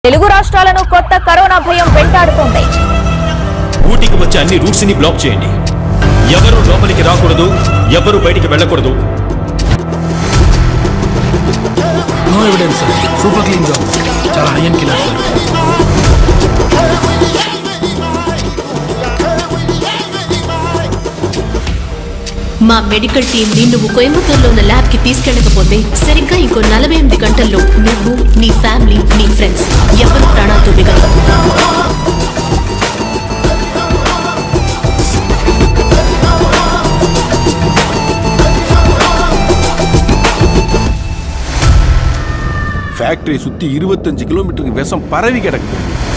తెలుగు రాష్ట్రాలను కొత్త కరోనా భయం వెంటాడుతోంది ఊటీకి వచ్చే అన్ని రూట్స్ ని బ్లాక్ చేయండి ఎవరు లోపలికి రాకూడదు ఎవరు బయటికి వెళ్ళకూడదు no evidence sir super clean job చాలా హై అండ్ కిల్లర్ సార్ మా మెడికల్ టీం ని నువ్వు కోయంబత్తూరులో ఉన్న ల్యాబ్ కి తీసుకెళ్ళకపోతే సరిగ్గా ఇంకో నలభై ఎనిమిది గంటల్లో నువ్వు నీ ఫ్యామిలీ నీ ఫ్రెండ్స్ ఎవరు ప్రాణాలతో మిగలరు ஃபேக்டரியை சுத்தி இருபத்தஞ்சு கிலோமீட்டருக்கு விஷம் பரவி கிடக்குது